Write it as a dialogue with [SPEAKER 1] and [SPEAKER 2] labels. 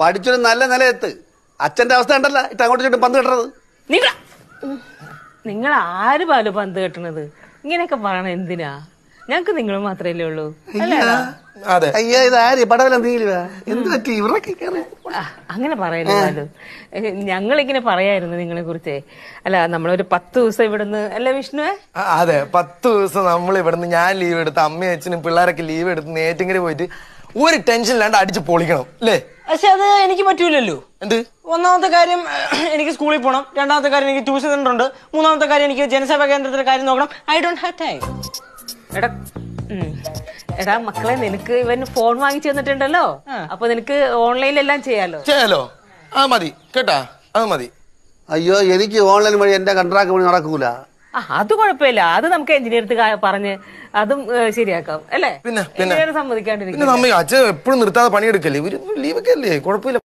[SPEAKER 1] പഠിച്ചൊരു നല്ല നിലയെത്ത് അച്ഛന്റെ അവസ്ഥ ഉണ്ടല്ല ഇട്ട് അങ്ങോട്ട് ചുറ്റും പന്ത് കെട്ടത്
[SPEAKER 2] നിങ്ങൾ നിങ്ങൾ ആര് പാലു പന്ത് കെട്ടണത് ഇങ്ങനെയൊക്കെ പറയണ എന്തിനാ ഞങ്ങക്ക് നിങ്ങൾ മാത്രമല്ലേ ഉള്ളൂ അല്ലേ
[SPEAKER 3] അതെ
[SPEAKER 1] അയ്യ ഇത് ആര് പടവല നീലുവാ എന്ത് പറ്റി ഇവരൊക്കെ കേറി
[SPEAKER 2] ആ, അങ്ങനെ പറയല്ലേ പാലു ഞങ്ങളിങ്ങനെ പറയായിരുന്നു നിങ്ങളെ കുറിച്ച് അല്ല നമ്മളൊരു പത്ത് ദിവസം ഇവിടുന്ന് അല്ല വിഷ്ണുവേ
[SPEAKER 3] ആ, അതെ പത്ത് ദിവസം നമ്മൾ ഇവിടുന്ന് ഞാൻ ലീവ് എടുത്ത് അമ്മയും അച്ഛനും പിള്ളേരൊക്കെ ലീവ് എടുത്ത് നേറ്റിങ്ങനെ പോയിട്ട് ഒരു ടെൻഷൻ ഇല്ലാണ്ട് അടിച്ച് പൊളിക്കണം അല്ലേ
[SPEAKER 4] പക്ഷെ അത് എനിക്ക് പറ്റൂലല്ലോ
[SPEAKER 3] എന്ത്
[SPEAKER 4] ഒന്നാമത്തെ കാര്യം എനിക്ക് സ്കൂളിൽ പോകണം രണ്ടാമത്തെ കാര്യം എനിക്ക് ട്യൂഷൻ സെന്റർ ഉണ്ട് മൂന്നാമത്തെ കാര്യം എനിക്ക് ജനസേവാ കേന്ദ്രത്തിലെ കാര്യം നോക്കണം ഐ ഡോണ്ട് ഹാവ് ടൈം
[SPEAKER 2] എടാ ഉം. എടാ മക്കളെ നിനക്ക് ഇവൻ ഫോൺ വാങ്ങിച്ചു തന്നിട്ടുണ്ടല്ലോ അപ്പൊ നിനക്ക് ഓൺലൈനിലെല്ലാം ചെയ്യാലോ
[SPEAKER 3] ചെയ്യാലോ അത് മതി കേട്ടാ അത് മതി
[SPEAKER 1] അയ്യോ എനിക്ക് ഓൺലൈൻ വഴി എന്റെ കൺട്രാക്ട് വഴി നടക്കൂല
[SPEAKER 2] ആ അത് കുഴപ്പമില്ല അത് നമുക്ക് എഞ്ചിനീയർക്ക് പറഞ്ഞ് അതും ഏ, ശരിയാക്കാം അല്ലേ
[SPEAKER 3] പിന്നെ, പിന്നെ.
[SPEAKER 2] എഞ്ചിനീയർ സമ്മതിക്കാണ്ടിരിക്കും
[SPEAKER 3] പിന്നെ നമ്മ അച്ഛൻ എപ്പോഴും നിർത്താതെ പണിയെടുക്കല്ലേ ഒരു ലീവൊക്കെ അല്ലേ കുഴപ്പമില്ല